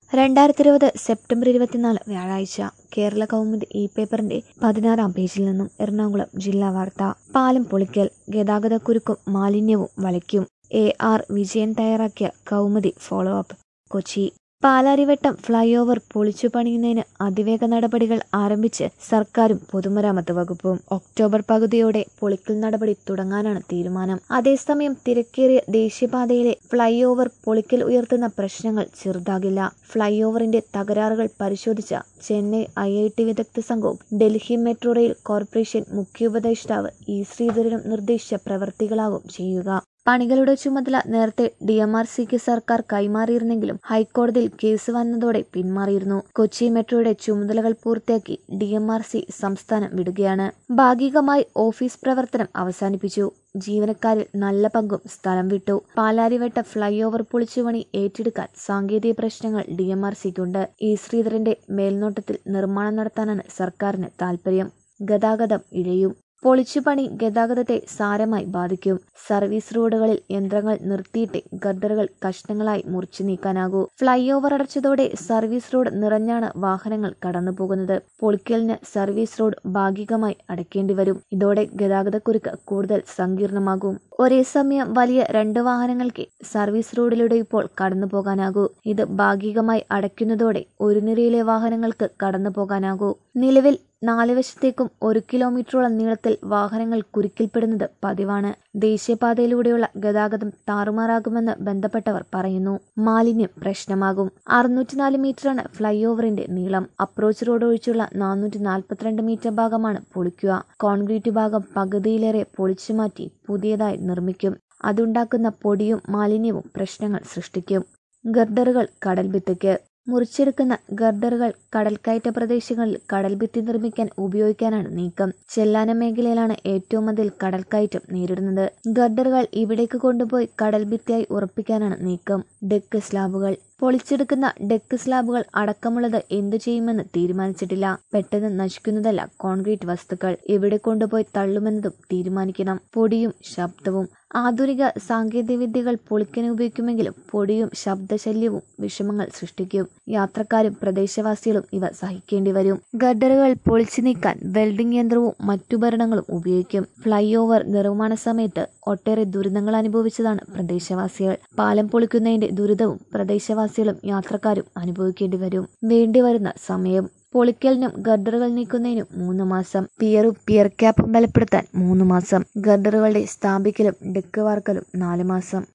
രണ്ടായിരത്തി ഇരുപത് സെപ്റ്റംബർ ഇരുപത്തിനാല് വ്യാഴാഴ്ച കേരള കൗമുദി ഇ പേപ്പറിന്റെ പതിനാറാം പേജിൽ നിന്നും എറണാകുളം ജില്ലാ വാർത്ത പാലം പൊളിക്കൽ ഗതാഗതക്കുരുക്കും മാലിന്യവും വലയ്ക്കും എ ആർ വിജയൻ തയ്യാറാക്കിയ Kaumudi follow up Kochi Palarivattom flyover പൊളിച്ചു പണിയുന്നതിന് അതിവേഗ നടപടികൾ ആരംഭിച്ച് സർക്കാരും പൊതുമരാമത്ത് വകുപ്പും ഒക്ടോബർ പകുതിയോടെ പൊളിക്കൽ നടപടി തുടങ്ങാനാണ് തീരുമാനം അതേസമയം തിരക്കേറിയ ദേശീയപാതയിലെ ഫ്ലൈ ഓവർ പൊളിക്കൽ ഉയർത്തുന്ന പ്രശ്നങ്ങൾ ചെറുതാകില്ല ഫ്ലൈ ഓവറിന്റെ തകരാറുകൾ പരിശോധിച്ച ചെന്നൈ ഐ ഐ ടി വിദഗ്ധ സംഘവും ഡൽഹി മെട്രോ റെയിൽ കോർപ്പറേഷൻ മുഖ്യ ഉപദേഷ്ടാവ് ഇ ശ്രീധരനും നിർദ്ദേശിച്ച പ്രവർത്തികളാവും ചെയ്യുക പണികളുടെ ചുമതല നേരത്തെ ഡി എം ആർ സിക്ക് സർക്കാർ കൈമാറിയിരുന്നെങ്കിലും ഹൈക്കോടതിയിൽ കേസ് വന്നതോടെ പിന്മാറിയിരുന്നു കൊച്ചി മെട്രോയുടെ ചുമതലകൾ പൂർത്തിയാക്കി ഡി എം ആർ സി സംസ്ഥാനം വിടുകയാണ് ഭാഗികമായി ഓഫീസ് പ്രവർത്തനം അവസാനിപ്പിച്ചു ജീവനക്കാരിൽ നല്ല പങ്കും സ്ഥലം വിട്ടു പാലാരിവട്ട ഫ്ലൈ ഓവർ പൊളിച്ചുപണി ഏറ്റെടുക്കാൻ സാങ്കേതിക പ്രശ്നങ്ങൾ ഡി എം ആർ സിക്കുണ്ട് ഇ ശ്രീധരന്റെ മേൽനോട്ടത്തിൽ നിർമ്മാണം നടത്താനാണ് സർക്കാരിന് താൽപര്യം ഗതാഗതം ഇഴയും പൊളിച്ചുപണി ഗതാഗതത്തെ സാരമായി ബാധിക്കും സർവീസ് റോഡുകളിൽ യന്ത്രങ്ങൾ നിർത്തിയിട്ട് ഗർഡറുകൾ കഷ്ണങ്ങളായി മുറിച്ചു നീക്കാനാകൂ ഫ്ലൈ ഓവർ അടച്ചതോടെ സർവീസ് റോഡ് നിറഞ്ഞാണ് വാഹനങ്ങൾ കടന്നുപോകുന്നത് പൊളിക്കലിന് സർവീസ് റോഡ് ഭാഗികമായി അടയ്ക്കേണ്ടി വരും ഇതോടെ ഗതാഗതക്കുരുക്ക് കൂടുതൽ സങ്കീർണമാകും ഒരേ സമയം വലിയ രണ്ട് വാഹനങ്ങൾക്ക് സർവീസ് റോഡിലൂടെ ഇപ്പോൾ കടന്നു പോകാനാകൂ ഇത് ഭാഗികമായി അടയ്ക്കുന്നതോടെ ഒരു നിരയിലെ വാഹനങ്ങൾക്ക് കടന്നു പോകാനാകൂ നിലവിൽ നാല് വശത്തേക്കും ഒരു കിലോമീറ്ററോളം നീളത്തിൽ വാഹനങ്ങൾ കുരുക്കിൽപ്പെടുന്നത് പതിവാണ് ദേശീയപാതയിലൂടെയുള്ള ഗതാഗതം താറുമാറാകുമെന്ന് ബന്ധപ്പെട്ടവർ പറയുന്നു മാലിന്യം പ്രശ്നമാകും അറുന്നൂറ്റിനാല് മീറ്ററാണ് ഫ്ലൈ ഓവറിന്റെ നീളം അപ്രോച്ച് റോഡ് ഒഴിച്ചുള്ള നാനൂറ്റി നാൽപ്പത്തിരണ്ട് മീറ്റർ ഭാഗമാണ് പൊളിക്കുക കോൺക്രീറ്റ് ഭാഗം പകുതിയിലേറെ പൊളിച്ചു മാറ്റി പുതിയതായി നിർമ്മിക്കും അതുണ്ടാക്കുന്ന പൊടിയും മാലിന്യവും പ്രശ്നങ്ങൾ സൃഷ്ടിക്കും ഗർഡറുകൾ കടൽഭിത്തിക്ക് മുറിച്ചെടുക്കുന്ന ഗർഡറുകൾ കടൽക്കയറ്റ പ്രദേശങ്ങളിൽ കടൽഭിത്തി നിർമ്മിക്കാൻ ഉപയോഗിക്കാനാണ് നീക്കം ചെല്ലാന മേഖലയിലാണ് ഏറ്റവും അതിൽ കടൽക്കയറ്റം നേരിടുന്നത് ഗർഡറുകൾ ഇവിടേക്ക് കൊണ്ടുപോയി കടൽഭിത്തിയായി ഉറപ്പിക്കാനാണ് നീക്കം ഡെക്ക് സ്ലാബുകൾ പൊളിച്ചെടുക്കുന്ന ഡെക്ക് സ്ലാബുകൾ അടക്കമുള്ളത് എന്തു ചെയ്യുമെന്ന് തീരുമാനിച്ചിട്ടില്ല പെട്ടെന്ന് നശിക്കുന്നതല്ല കോൺക്രീറ്റ് വസ്തുക്കൾ എവിടെ കൊണ്ടുപോയി തള്ളുമെന്നതും തീരുമാനിക്കണം പൊടിയും ശബ്ദവും ആധുനിക സാങ്കേതിക വിദ്യകൾ പൊളിക്കാൻ ഉപയോഗിക്കുമെങ്കിലും പൊടിയും ശബ്ദശല്യവും വിഷമങ്ങൾ സൃഷ്ടിക്കും യാത്രക്കാരും പ്രദേശവാസികളും ഇവ സഹിക്കേണ്ടി വരും ഗഡറുകൾ പൊളിച്ചു നീക്കാൻ വെൽഡിംഗ് യന്ത്രവും മറ്റുപകരണങ്ങളും ഉപയോഗിക്കും ഫ്ലൈ ഓവർ നിർമ്മാണ സമയത്ത് ഒട്ടേറെ ദുരിതങ്ങൾ അനുഭവിച്ചതാണ് പ്രദേശവാസികൾ പാലം പൊളിക്കുന്നതിന്റെ ദുരിതവും പ്രദേശവാസികളും യാത്രക്കാരും അനുഭവിക്കേണ്ടി വരും വേണ്ടിവരുന്ന സമയം പൊളിക്കലിനും ഗർഡറുകൾ നീക്കുന്നതിനും മൂന്ന് മാസം പിയറും പിയർ ക്യാപ്പും ബലപ്പെടുത്താൻ മൂന്ന് മാസം ഗർഡറുകളുടെ സ്ഥാപിക്കലും ഡെക്ക് വാർക്കലും നാല് മാസം